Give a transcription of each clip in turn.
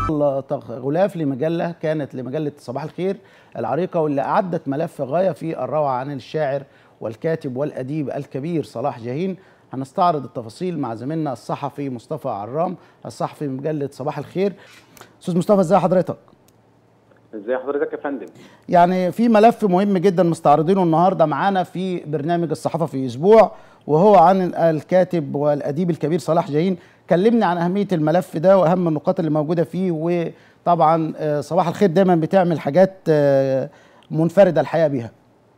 غلاف لمجله كانت لمجله صباح الخير العريقه واللي اعدت ملف غايه في الروعه عن الشاعر والكاتب والاديب الكبير صلاح جاهين هنستعرض التفاصيل مع زميلنا الصحفي مصطفى عرام الصحفي من مجله صباح الخير استاذ مصطفى ازي حضرتك ازي حضرتك يا فندم يعني في ملف مهم جدا مستعرضينه النهارده معانا في برنامج الصحافه في اسبوع وهو عن الكاتب والاديب الكبير صلاح جاهين كلمني عن اهميه الملف ده واهم النقاط اللي موجوده فيه وطبعا صباح الخير دايما بتعمل حاجات منفرده الحقيقه بيها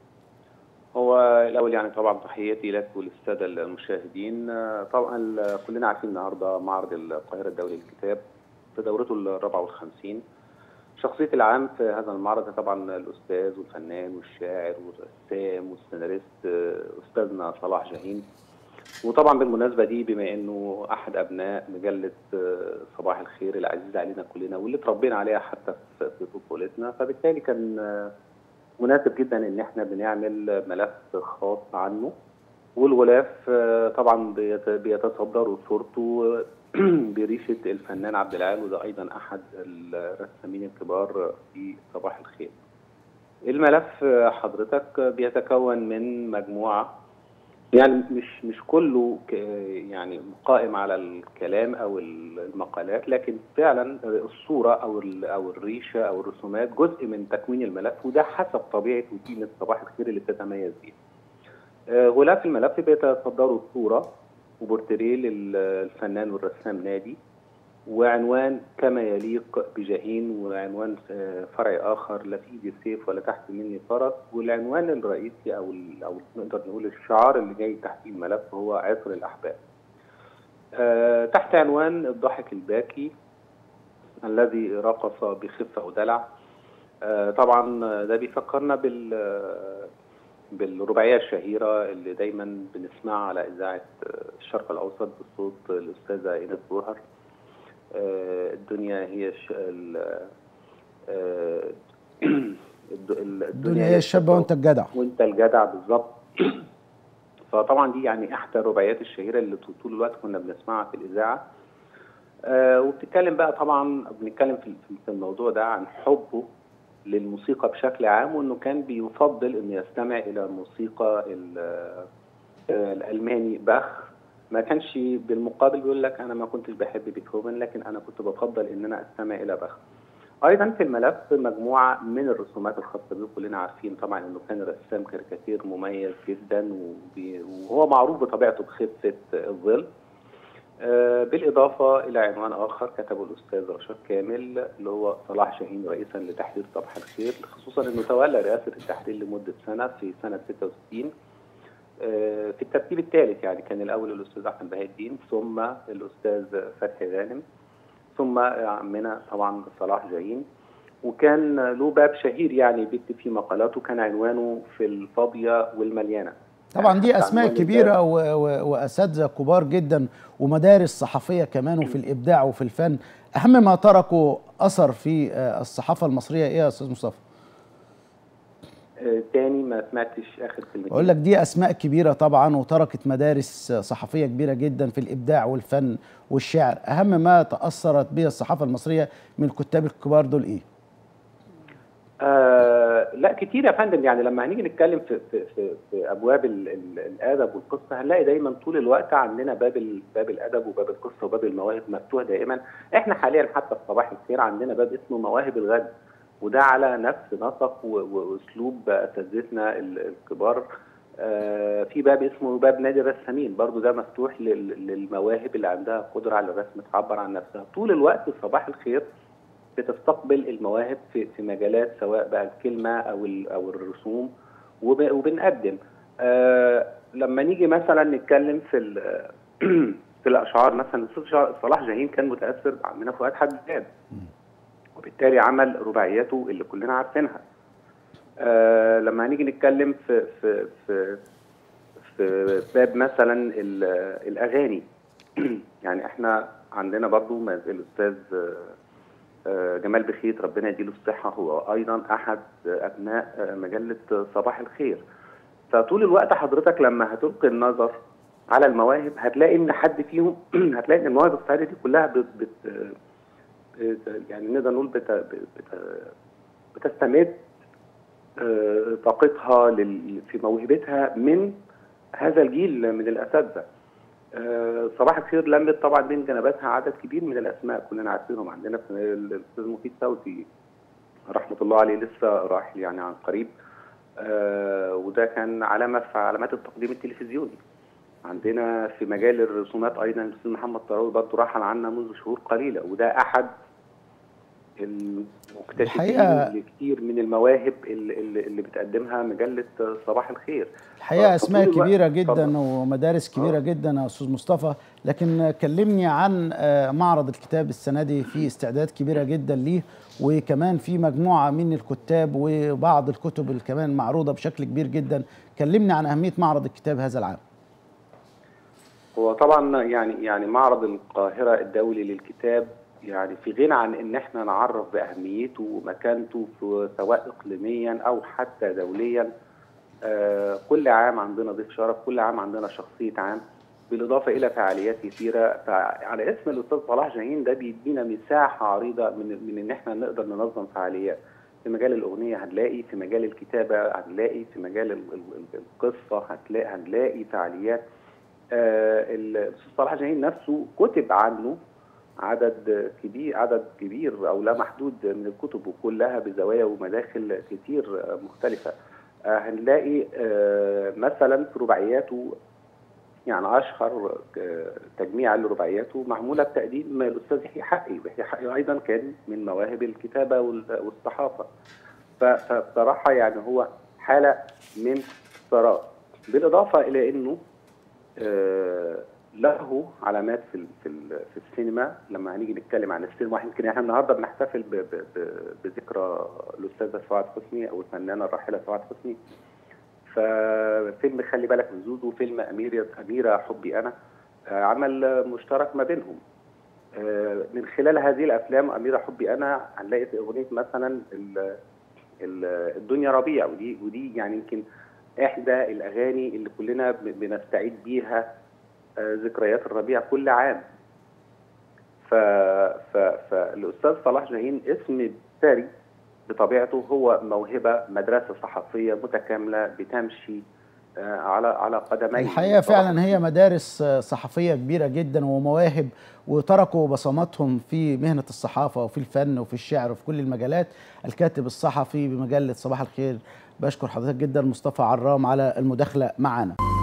هو الاول يعني طبعا تحياتي لك وللساده المشاهدين طبعا كلنا عارفين النهارده معرض القاهره الدولي للكتاب في دورته الرابعه والخمسين شخصية العام في هذا المعرض طبعا الأستاذ والفنان والشاعر والرسام والسيناريست أستاذنا صلاح جاهين وطبعا بالمناسبة دي بما أنه أحد أبناء مجلة صباح الخير العزيزة علينا كلنا واللي اتربينا عليها حتى في طفولتنا فبالتالي كان مناسب جدا ان احنا بنعمل ملف خاص عنه والغلاف طبعا بيتصدروا صورته بريشه الفنان عبد العال وده ايضا احد الرسامين الكبار في صباح الخير. الملف حضرتك بيتكون من مجموعه يعني مش مش كله يعني قائم على الكلام او المقالات لكن فعلا الصوره او او الريشه او الرسومات جزء من تكوين الملف وده حسب طبيعه وتيمه صباح الخير اللي بتتميز بيه. غلاف الملف بيتصدروا الصوره وبورتريه للفنان والرسام نادي وعنوان كما يليق بجاهين وعنوان فرعي اخر لا في ايدي سيف ولا تحت مني فرس والعنوان الرئيسي او او نقدر نقول الشعار اللي جاي تحت الملف هو عطر الاحباب. أه تحت عنوان الضحك الباكي الذي رقص بخفه ودلع أه طبعا ده بيفكرنا بال بالرباعيه الشهيره اللي دايما بنسمعها على اذاعه الشرق الاوسط بصوت الاستاذه ايناس بوهر الدنيا هي ش... الدنيا هي الشابه وانت الجدع وانت الجدع بالظبط فطبعا دي يعني احدى الرباعيات الشهيره اللي طول الوقت كنا بنسمعها في الاذاعه آه وبتتكلم بقى طبعا بنتكلم في في الموضوع ده عن حبه للموسيقى بشكل عام وانه كان بيفضل انه يستمع الى الموسيقى الالماني باخ ما كانش بالمقابل بيقول لك انا ما كنتش بحب بيتهوفن لكن انا كنت بفضل ان انا استمع الى باخ. ايضا في الملف مجموعه من الرسومات الخاصه به كلنا عارفين طبعا انه كان رسام كاريكاتير مميز جدا وهو معروف بطبيعته بخفه الظل. بالاضافه الى عنوان اخر كتبه الاستاذ رشاد كامل اللي هو صلاح شاهين رئيسا لتحرير صباح الخير خصوصا انه تولى رئاسه التحرير لمده سنه في سنه 66 في الترتيب الثالث يعني كان الاول الاستاذ احمد بهاء الدين ثم الاستاذ فتحي غانم ثم عمنا طبعا صلاح جاهين وكان له باب شهير يعني بيكتب فيه مقالاته كان عنوانه في الفاضيه والمليانه طبعا دي اسماء كبيره واساتذه كبار جدا ومدارس صحفيه كمان وفي الابداع وفي الفن اهم ما تركوا اثر في الصحافه المصريه ايه يا استاذ مصطفى تاني ما سمعتش اخر كلمتين اقول لك دي اسماء كبيره طبعا وتركت مدارس صحفيه كبيره جدا في الابداع والفن والشعر اهم ما تاثرت به الصحافه المصريه من الكتاب الكبار دول ايه آه لا كتير يا فندم يعني لما هنيجي نتكلم في في في, في ابواب ال ال الادب والقصه هنلاقي دايما طول الوقت عندنا باب باب الادب وباب القصه وباب المواهب مفتوح دائما احنا حاليا حتى في صباح الخير عندنا باب اسمه مواهب الغد وده على نفس نسق واسلوب اساتذتنا الكبار آه في باب اسمه باب نادي الرسامين برضو ده مفتوح للمواهب اللي عندها قدره على الرسم تعبر عن نفسها طول الوقت صباح الخير بتستقبل المواهب في في مجالات سواء بقى الكلمه او او الرسوم وبنقدم آه لما نيجي مثلا نتكلم في في الاشعار مثلا صلاح جاهين كان متاثر عندنا فؤاد حداد وبالتالي عمل رباعياته اللي كلنا عارفينها آه لما هنيجي نتكلم في في في في باب مثلا الاغاني يعني احنا عندنا برضو الاستاذ جمال بخيت ربنا يديله الصحه هو ايضا احد ابناء مجله صباح الخير فطول الوقت حضرتك لما هتلقي النظر على المواهب هتلاقي ان حد فيهم هتلاقي ان المواهب الصغيره دي كلها بت بت يعني نقدر نقول بت... بت... بتستمد آه، طاقتها لل... في موهبتها من هذا الجيل من الاساتذه آه، صباح الخير لمت طبعا بين جنباتها عدد كبير من الاسماء كلنا عارفينهم عندنا في الاستاذ مفيد صوتي رحمه الله عليه لسه راحل يعني عن قريب آه، وده كان علامه في علامات التقديم التلفزيوني عندنا في مجال الرسومات ايضا الاستاذ محمد طراوي برضه رحل عنا منذ شهور قليله وده احد المكتشفين الحقيقة- لكثير من المواهب اللي, اللي اللي بتقدمها مجله صباح الخير الحقيقه آه، اسماء فطول الوقت- كبيره جدا اتفضل. ومدارس كبيره آه. جدا يا استاذ مصطفى لكن كلمني عن آه، معرض الكتاب السنه دي في استعداد كبيره جدا ليه وكمان في مجموعه من الكتاب وبعض الكتب اللي كمان معروضه بشكل كبير جدا كلمني عن اهميه معرض الكتاب هذا العام هو طبعا يعني يعني معرض القاهرة الدولي للكتاب يعني في غنى عن ان احنا نعرف باهميته ومكانته في سواء اقليميا او حتى دوليا آه كل عام عندنا ضيف شرف كل عام عندنا شخصية عام بالاضافة الى فعاليات كثيرة فعلى اسم الاستاذ صلاح جاهين ده بيدينا مساحة عريضة من من ان احنا نقدر ننظم فعاليات في مجال الاغنية هنلاقي في مجال الكتابة هنلاقي في مجال ال- ال- القصة هتلاقي هنلاقي فعاليات آه، الاستاذ صلاح جاهين نفسه كتب عنه عدد كبير عدد كبير او لا محدود من الكتب وكلها بزوايا ومداخل كتير آه، مختلفه آه، هنلاقي آه، مثلا في رباعياته يعني اشهر آه، تجميع لرباعياته معموله بتقديم الاستاذ يحيى حقي ويحيى حقي ايضا كان من مواهب الكتابه وال- والصحافه ف- فبصراحه يعني هو حاله من ثراء بالاضافه الى انه آه، له علامات في ال- في ال- في السينما لما هنيجي نتكلم عن السينما يمكن احنا النهارده بنحتفل ب- ب- ب- بذكرى الاستاذه سعاد حسني او الفنانه الراحله سعاد حسني ففيلم خلي بالك من زوزو وفيلم اميره اميره حبي انا آه، عمل مشترك ما بينهم آه، من خلال هذه الافلام اميره حبي انا هنلاقي في اغنيه مثلا ال- ال- الدنيا ربيع ودي ودي يعني يمكن احدى الاغاني اللي كلنا ب- بنستعيد بيها آه، ذكريات الربيع كل عام ف... ف... فالاستاذ صلاح جاهين اسم ثري بطبيعته هو موهبه مدرسه صحفيه متكامله بتمشي آه، على على قدمين الحقيقه فعلا هي مدارس آه، صحفيه كبيره جدا ومواهب وتركوا بصماتهم في مهنه الصحافه وفي الفن وفي الشعر وفي كل المجالات الكاتب الصحفي بمجله صباح الخير بشكر حضرتك جدا مصطفى عرام على المداخله معنا